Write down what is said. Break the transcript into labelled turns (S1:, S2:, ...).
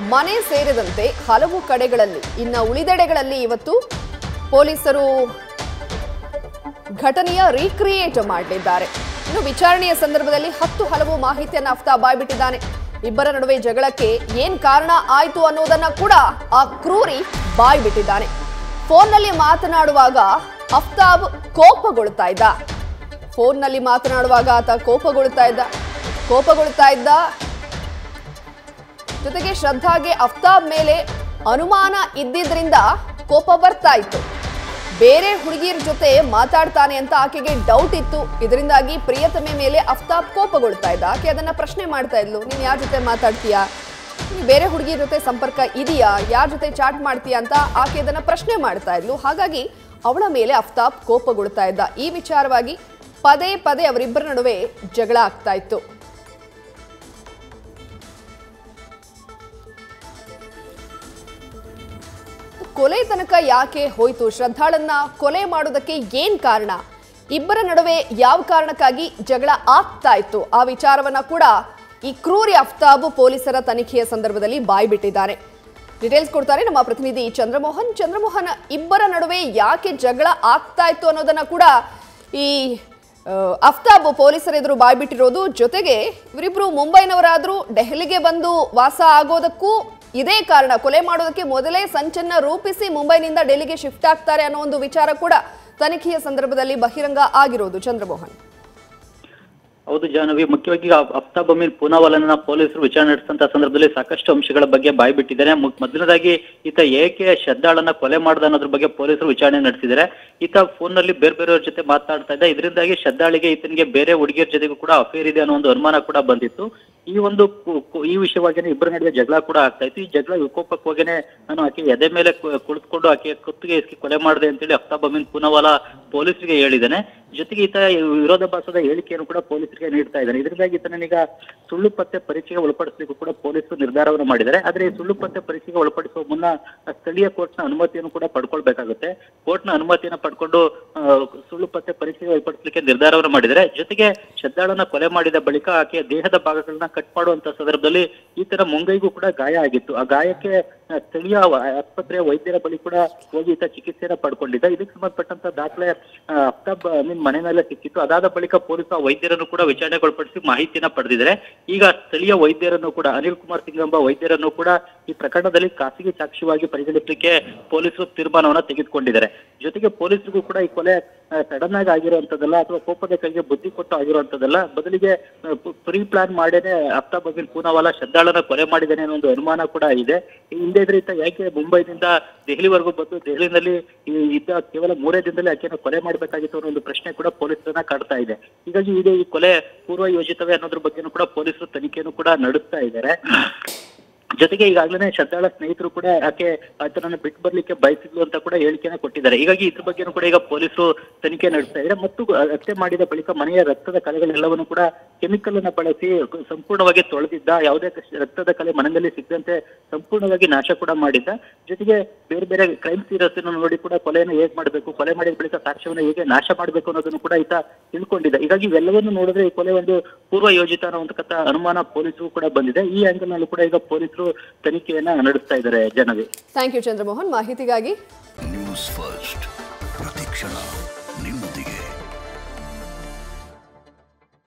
S1: ಮನೆ ಸೇರಿದಂತೆ ಹಲವು ಕಡೆಗಳಲ್ಲಿ ಇನ್ನ ಉಳಿದೆಡೆಗಳಲ್ಲಿ ಇವತ್ತು ಪೊಲೀಸರು ಘಟನೆಯ ರೀಕ್ರಿಯೇಟ್ ಮಾಡಲಿದ್ದಾರೆ ಇನ್ನು ವಿಚಾರಣೆಯ ಸಂದರ್ಭದಲ್ಲಿ ಹತ್ತು ಹಲವು ಮಾಹಿತಿಯನ್ನ ಅಫ್ತಾಬ್ ಬಾಯ್ಬಿಟ್ಟಿದ್ದಾನೆ ಇಬ್ಬರ ನಡುವೆ ಜಗಳಕ್ಕೆ ಏನ್ ಕಾರಣ ಆಯ್ತು ಅನ್ನೋದನ್ನ ಕೂಡ ಆ ಕ್ರೂರಿ ಬಾಯ್ಬಿಟ್ಟಿದ್ದಾನೆ ಫೋನ್ನಲ್ಲಿ ಮಾತನಾಡುವಾಗ ಅಫ್ತಾಬ್ ಕೋಪಗೊಳ್ತಾ ಇದ್ದ ಫೋನ್ನಲ್ಲಿ ಮಾತನಾಡುವಾಗ ಆತ ಕೋಪಗೊಳ್ತಾ ಇದ್ದ ಕೋಪಗೊಳ್ತಾ ಇದ್ದ ಜೊತೆಗೆ ಶ್ರದ್ಧಾಗೆ ಅಫ್ತಾಬ್ ಮೇಲೆ ಅನುಮಾನ ಇದ್ದಿದ್ರಿಂದ ಕೋಪ ಬರ್ತಾ ಇತ್ತು ಬೇರೆ ಹುಡುಗಿಯರ ಜೊತೆ ಮಾತಾಡ್ತಾನೆ ಅಂತ ಆಕೆಗೆ ಡೌಟ್ ಇತ್ತು ಇದರಿಂದಾಗಿ ಪ್ರಿಯತಮೆ ಮೇಲೆ ಅಫ್ತಾಬ್ ಕೋಪಗೊಳ್ತಾ ಇದ್ದ ಆಕೆ ಅದನ್ನ ಪ್ರಶ್ನೆ ಮಾಡ್ತಾ ಇದ್ಲು ನೀನ್ ಯಾರ ಜೊತೆ ಮಾತಾಡ್ತೀಯಾ ನೀನ್ ಬೇರೆ ಹುಡುಗಿಯ ಜೊತೆ ಸಂಪರ್ಕ ಇದೆಯಾ ಯಾರ ಜೊತೆ ಚಾಟ್ ಮಾಡ್ತೀಯಾ ಅಂತ ಆಕೆ ಅದನ್ನ ಪ್ರಶ್ನೆ ಮಾಡ್ತಾ ಇದ್ಲು ಹಾಗಾಗಿ ಅವಳ ಮೇಲೆ ಅಫ್ತಾಬ್ ಕೋಪಗೊಳ್ತಾ ಇದ್ದ ಈ ವಿಚಾರವಾಗಿ ಪದೇ ಪದೇ ಅವರಿಬ್ಬರ ನಡುವೆ ಜಗಳ ಆಗ್ತಾ ಇತ್ತು ಕೊಲೆ ತನಕ ಯಾಕೆ ಹೋಯ್ತು ಶ್ರದ್ಧಾಳನ್ನ ಕೊಲೆ ಮಾಡೋದಕ್ಕೆ ಏನ್ ಕಾರಣ ಇಬ್ಬರ ನಡುವೆ ಯಾವ ಕಾರಣಕ್ಕಾಗಿ ಜಗಳ ಆಗ್ತಾ ಇತ್ತು ಆ ವಿಚಾರವನ್ನ ಕೂಡ ಈ ಕ್ರೂರಿ ಅಫ್ತಾಬ್ ಪೊಲೀಸರ ತನಿಖೆಯ ಸಂದರ್ಭದಲ್ಲಿ ಬಾಯ್ಬಿಟ್ಟಿದ್ದಾರೆ ಡೀಟೇಲ್ಸ್ ಕೊಡ್ತಾರೆ ನಮ್ಮ ಪ್ರತಿನಿಧಿ ಚಂದ್ರಮೋಹನ್ ಚಂದ್ರಮೋಹನ್ ಇಬ್ಬರ ನಡುವೆ ಯಾಕೆ ಜಗಳ ಆಗ್ತಾ ಇತ್ತು ಅನ್ನೋದನ್ನ ಕೂಡ ಈ ಆ, ಅಫ್ತಾಬ್ ಪೊಲೀಸರ ಎದುರು ಬಾಯ್ಬಿಟ್ಟಿರೋದು ಜೊತೆಗೆ ಇವರಿಬ್ರು ಮುಂಬೈನವರಾದ್ರೂ ದೆಹಲಿಗೆ ಬಂದು ವಾಸ ಆಗೋದಕ್ಕೂ ಇದೇ ಕಾರಣ ಕೊಲೆ ಮಾಡೋದಕ್ಕೆ ಮೊದಲೇ ಸಂಚನ್ನ ರೂಪಿಸಿ ಮುಂಬೈನಿಂದ ಡೆಲ್ಲಿಗೆ ಶಿಫ್ಟ್ ಆಗ್ತಾರೆ ಅನ್ನೋ ಒಂದು ವಿಚಾರ ಕೂಡ ತನಿಖೆಯ ಸಂದರ್ಭದಲ್ಲಿ ಬಹಿರಂಗ ಆಗಿರೋದು ಚಂದ್ರಮೋಹನ್
S2: ಹೌದು ಜಾಹ್ನವಿ ಮುಖ್ಯವಾಗಿ ಅಫ್- ಅಫ್ತಾಬ್ ಅಮೀನ್ ಪೂನಾವಾಲನ್ನ ಪೊಲೀಸರು ವಿಚಾರಣೆ ನಡೆಸಿದಂತ ಸಂದರ್ಭದಲ್ಲಿ ಸಾಕಷ್ಟು ಅಂಶಗಳ ಬಗ್ಗೆ ಬಾಯ್ಬಿಟ್ಟಿದ್ದಾರೆ ಮು- ಮೊದಲನೇದಾಗಿ ಈತ ಏಕೆ ಶ್ರದ್ಧಾಳನ್ನ ಕೊಲೆ ಮಾಡ್ದ ಅನ್ನೋದ್ರ ಬಗ್ಗೆ ಪೊಲೀಸರು ವಿಚಾರಣೆ ನಡೆಸಿದ್ದಾರೆ ಈತ ಫೋನ್ ನಲ್ಲಿ ಬೇರೆ ಬೇರೆಯವ್ರ ಜೊತೆ ಮಾತಾಡ್ತಾ ಇದ್ದ ಇದರಿಂದಾಗಿ ಶ್ರದ್ಧಾಳಿಗೆ ಈತನಿಗೆ ಬೇರೆ ಹುಡುಗಿಯರ ಜೊತೆಗೂ ಕೂಡ ಅಫೇರ್ ಇದೆ ಅನ್ನೋ ಒಂದು ಅನುಮಾನ ಕೂಡ ಬಂದಿತ್ತು ಈ ಒಂದು ಕು- ಕು- ಈ ವಿಷಯವಾಗಿನೇ ಇಬ್ಬರ ನಡುವೆ ಜಗಳ ಕೂಡ ಆಗ್ತಾ ಇತ್ತು ಈ ಜಗಳ ವಿಕೋಪಕ್ಕೋಗೇನೆ ನಾನು ಆಕೆ ಎದೆ ಮೇಲೆ ಕು- ಕುಳಿತುಕೊಂಡು ಆಕೆ ಕುತ್ತಿಗೆ ಇಸ್ಕಿ ಕೊಲೆ ಮಾಡಿದೆ ಅಂತೇಳಿ ಅಫ್ತಾಬ್ ಅಮೀನ್ ಪೂನಾವಾಲಾ ಪೊಲೀಸರಿಗೆ ಹೇಳಿದ್ದಾನೆ ಜೊತೆಗೆ ಈತ ವಿರೋಧಾಭಾಸದ ಹೇಳಿಕೆಯನ್ನು ಕೂಡ ಪೊಲೀಸರಿಗೆ ನೀಡ್ತಾ ಇದ್ದಾನೆ ಇದರಿಂದಾಗಿ ಈತನೀಗ ಸುಳ್ಳು ಪತ್ತೆ ಪರೀಕ್ಷೆಗೆ ಒಳಪಡಿಸಲಿಕ್ಕೂ ಕೂಡ ಪೊಲೀಸರು ನಿರ್ಧಾರವನ್ನು ಮಾಡಿದ್ದಾರೆ ಆದ್ರೆ ಈ ಸುಳ್ಳು ಪತ್ತೆ ಪರೀಕ್ಷೆಗೆ ಒಳಪಡಿಸುವ ಮುನ್ನ ಆ ಸ್ಥಳೀಯ ಕೋರ್ಟ್ನ ಅನುಮತಿಯನ್ನು ಕೂಡ ಪಡ್ಕೊಳ್ಬೇಕಾಗುತ್ತೆ ಕೋರ್ಟ್ನ ಅನುಮತಿಯನ್ನು ಪಡ್ಕೊಂಡು ಆ, ಸುಳ್ಳು ಪತ್ತೆ ಪರೀಕ್ಷೆಗೆ ಒಳಪಡಿಸಲಿಕ್ಕೆ ನಿರ್ಧಾರವನ್ನು ಮಾಡಿದ್ದಾರೆ ಜೊತೆಗೆ ಶ್ರದ್ಧಾಳನ್ನ ಕೊಲೆ ಮಾಡಿದ ಬಳಿಕ ಆಕೆಯ ದೇಹದ ಭಾಗಗಳನ್ನ ಕಟ್ ಮಾಡುವಂತ ಸಂದರ್ಭದಲ್ಲಿ ಈತನ ಮುಂಗೈಗೂ ಕೂಡ ಗಾಯ ಆಗಿತ್ತು ಆ ಗಾಯಕ್ಕೆ ಆ, ಸ್ಥಳೀಯ ವ- ಆಸ್ಪತ್ರೆಯ ವೈದ್ಯರ ಬಳಿ ಕೂಡ ಹೋಗಿ ಈತ ಚಿಕಿತ್ಸೆಯನ್ನ ಪಡ್ಕೊಂಡಿದ್ದ ಇದಕ್ಕೆ ಸಂಬಂಧಪಟ್ಟಂತ ದಾಖಲೆ ಆ, ಅಫ್ತಾಬ್ ಅಮೀನ್ ಮನೆಯಲ್ಲೇ ಸಿಕ್ಕಿತ್ತು ಅದಾದ ಬಳಿಕ ಪೊಲೀಸ್ ಆ ವೈದ್ಯರನ್ನು ಕೂಡ ವಿಚಾರಣೆಗೊಳಪಡಿಸಿ ಮಾಹಿತಿಯನ್ನ ಪಡೆದಿದ್ದಾರೆ ಈಗ ಸ್ಥಳೀಯ ವೈದ್ಯರನ್ನು ಕೂಡ ಅನಿಲ್ ಕುಮಾರ್ ಸಿಂಗ್ ಎಂಬ ವೈದ್ಯರನ್ನು ಕೂಡ ಈ ಪ್ರಕರಣದಲ್ಲಿ ಖಾಸಗಿ ಸಾಕ್ಷಿಯಾಗಿ ಪರಿಗಣಿಸಲಿಕ್ಕೆ ಪೊಲೀಸರು ತೀರ್ಮಾನವನ್ನ ತೆಗೆದುಕೊಂಡಿದ್ದಾರೆ ಜೊತೆಗೆ ಪೊಲೀಸರಿಗೂ ಕೂಡ ಈ ಕೊಲೆ ಸಡನ್ ಆಗಿ ಆಗಿರುವಂತದ್ದಲ್ಲ ಅಥವಾ ಕೋಪದ ಕೈಗೆ ಬುದ್ಧಿ ಕೊಟ್ಟು ಆಗಿರುವಂತದ್ದಲ್ಲ ಬದಲಿಗೆ ಪ್ರೀ ಪ್ಲಾನ್ ಮಾಡೇನೆ ಅಫ್ತಾಬ್ ಅಮೀನ್ ಪೂನಾವಾಲಾ ಶ್ರದ್ಧಾಳನ ಕೊಲೆ ಮಾಡಿದ್ದಾನೆ ಅನ್ನೋ ಒಂದು ಅನುಮಾನ ಕೂಡ ಇದೆ ಈ ಹಿಂದೆ ಇದ್ರೆ ಈತ ಯಾಕೆ ಮುಂಬೈನಿಂದ ದೆಹಲಿವರೆಗೂ ಬಂದು ದೆಹಲಿನಲ್ಲಿ ಈ ಇದ್ದ ಕೇವಲ ಮೂರೇ ದಿನದಲ್ಲಿ ಆಕೆಯನ್ನು ಕೊಲೆ ಮಾಡಬೇಕಾಗಿತ್ತು ಅನ್ನೋ ಒಂದು ಪ್ರಶ್ನೆ ಕೂಡ ಪೊಲೀಸರನ್ನ ಕಾಡ್ತಾ ಇದೆ ಹೀಗಾಗಿ ಇದೇ ಈ ಕೊಲೆ ಪೂರ್ವ ಯೋಜಿತವೇ ಅನ್ನೋದ್ರ ಬಗ್ಗೆನೂ ಕೂಡ ಪೊಲೀಸರು ತನಿಖೆಯನ್ನು ಕೂಡ ನಡೆಸ್ತಾ ಇದ್ದಾರೆ ಜೊತೆಗೆ ಈಗಾಗಲೇ ಶ್ರದ್ಧಾಳ ಸ್ನೇಹಿತರು ಕೂಡ ಆಕೆ ಆತನನ್ನು ಬಿಟ್ಟು ಬರ್ಲಿಕ್ಕೆ ಬಯಸಿದ್ಲು ಅಂತ ಕೂಡ ಹೇಳಿಕೆನ ಕೊಟ್ಟಿದ್ದಾರೆ ಹೀಗಾಗಿ ಇದ್ರ ಬಗ್ಗೆನೂ ಕೂಡ ಈಗ ಪೊಲೀಸರು ತನಿಖೆ ನಡೆಸ್ತಾ ಇದ್ದಾರೆ ಮತ್ತು ಹತ್ಯೆ ಮಾಡಿದ ಬಳಿಕ ಮನೆಯ ರಕ್ತದ ಕಲೆಗಳೆಲ್ಲವನ್ನು ಕೂಡ ಕೆಮಿಕಲ್ ಅನ್ನ ಬಳಸಿ ಸಂಪೂರ್ಣವಾಗಿ ತೊಳೆದಿದ್ದ ಯಾವುದೇ ಕಷ್ಟ- ರಕ್ತದ ಕಲೆ ಮನೆಯಲ್ಲಿ ಸಿಕ್ಕದಂತೆ ಸಂಪೂರ್ಣವಾಗಿ ನಾಶ ಕೂಡ ಮಾಡಿದ್ದ ಜೊತೆಗೆ ಬೇರೆ ಬೇರೆ ಕ್ರೈಮ್ ಸೀರಿಯಸ್ ನೋಡಿ ಕೂಡ ಕೊಲೆಯನ್ನು ಹೇಗೆ ಮಾಡಬೇಕು ಕೊಲೆ ಮಾಡಿದ ಬಳಿಕ ಸಾಕ್ಷ್ಯವನ್ನು ಹೇಗೆ ನಾಶ ಮಾಡಬೇಕು ಅನ್ನೋದನ್ನು ಕೂಡ ಈತ ತಿಳ್ಕೊಂಡಿದ್ದ ಹೀಗಾಗಿ ಇವೆಲ್ಲವನ್ನು ನೋಡಿದ್ರೆ ಈ ಕೊಲೆ ಒಂದು ಪೂರ್ವ ಯೋಜಿತ ಅನ್ನುವಂತಕ್ಕಂಥ ಅನುಮಾನ ಪೊಲೀಸರು ಕೂಡ ಬಂದಿದೆ ಈ ಆಂಗಲ್ ನಲ್ಲೂ ಕೂಡ ಈಗ ಪೊಲೀಸರು ತನಿಖೆಯನ್ನ ನಡೆಸ್ತಾ ಇದ್ದಾರೆ ಜನವೇ
S1: ಥ್ಯಾಂಕ್ ಯು ಚಂದ್ರಮೋಹನ್ ಮಾಹಿತಿಗಾಗಿ
S3: ನ್ಯೂಸ್ ಫಸ್ಟ್ ಪ್ರತಿಕ್ಷಣ